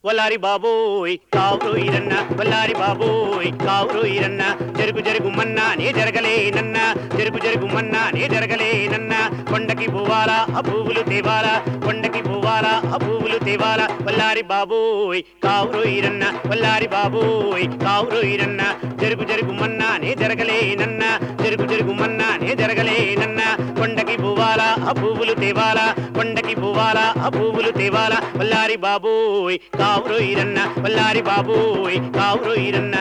వల్లారి బాబోయ్ కావురు ఈరన్న వల్లారి బాబోయ్ కావురు ఈరన్న జరుగు జరుగు మన్నా నే జరగలేనన్న జరుగు జరుగు మన్నా నే జరగలేనన్న కొండకి పోవాలా ఆ పువ్వులు తేవాలా కొండకి పోవాలా ఆ పువ్వులు తేవాలా వల్లారి బాబోయ్ కావురు ఈరన్న వల్లారి బాబోయ్ కావురు ఈరన్న జరుగు జరుగు మన్నా నే జరగలేనన్న జరుగు జరుగు మన్నా నే జరగలేనన్న కొండకి పోవాలా ఆ పువ్వులు తేవాలా కొండకి పోవాలా ఆ పువ్వులు తేవాలా వల్లారి బాబోయ్ కావురు ఈరన్న వల్లారి బాబోయ్ కావురు ఈరన్న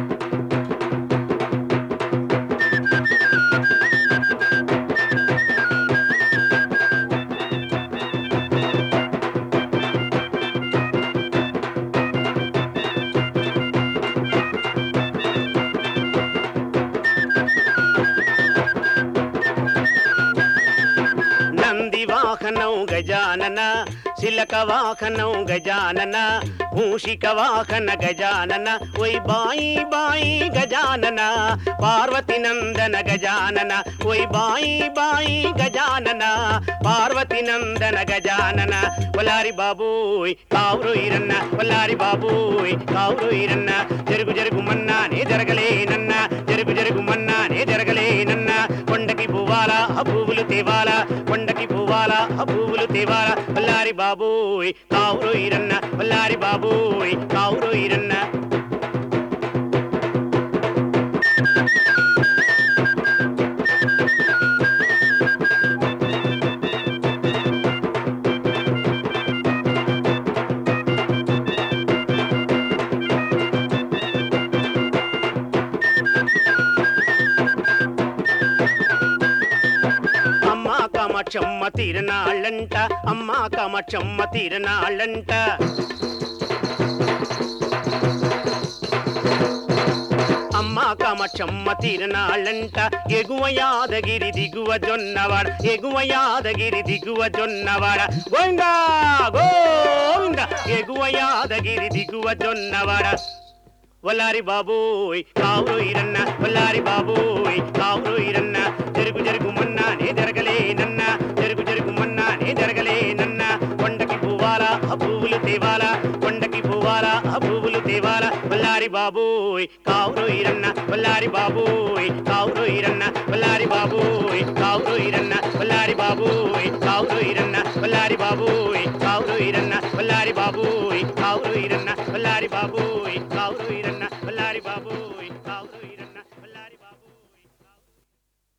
నంది వాహనం గజానన శిలక వాహనం గజానన మూషిక వాహన గజానన ఒయ్ బాయి బాయి గజానన పార్వతి నందన గజానన ఒయ్ బాయి బాయి గజానన పార్వతి నందన గజానన వలారి బాబోయ్ కావురు ఈరన్న వల్లారి బాబోయ్ కావురు ఈరన్న జరుగు జరుగు మన్నా నే జరగలేనన్న జరుగు జరుగు మన్నా నే జరగలేనన్న కొండకి పువ్వాలా ఆ పువ్వులు తేవాలా కొండకి పువ్వాలా ఆ పువ్వులు తేవాలా వల్లారి బాబోయ్ కావురు ఈరన్న వల్లారి బాబోయ్ కావురు ఈరన్న అమ్మా కామాక్షమ్మ తీరనాళ్ళంట అమ్మా కామాక్షమ్మ తీరనాళ్ళంట అమ్మా కామాక్షమ్మ తీరనాళ్ళంట ఎగువ యాదగిరి దిగువ జొన్నవాడ ఎగువ యాదగిరి దిగువ జొన్నవాడ గోవిందా గోవింద ఎగువ యాదగిరి దిగువ జొన్నవాడ వల్లారి బాబోయ్ కావురు ఈరన్న వల్లారి బాబోయ్ కావురు ఈరన్న జరుగు జరుగు మన్నా నే జరగలేనన్న జరుగు జరుగు మన్నా నే జరగలేనన్న కొండకి పువ్వాలా ఆ పువ్వులు తేవాలా కొండకి పువ్వాలా ఆ పువ్వులు తేవాలా వల్లారి బాబోయ్ కావురు ఈరన్న వల్లారి బాబోయ్ కావురు ఈరన్న వల్లారి బాబోయ్ కావురు ఈరన్న వల్లారి బాబోయ్ కావురు ఈరన్న వల్లారి బాబోయ్ కావురు ఈరన్న వల్లారి బాబోయ్ కావురు ఈరన్న వల్లారి బాబోయ్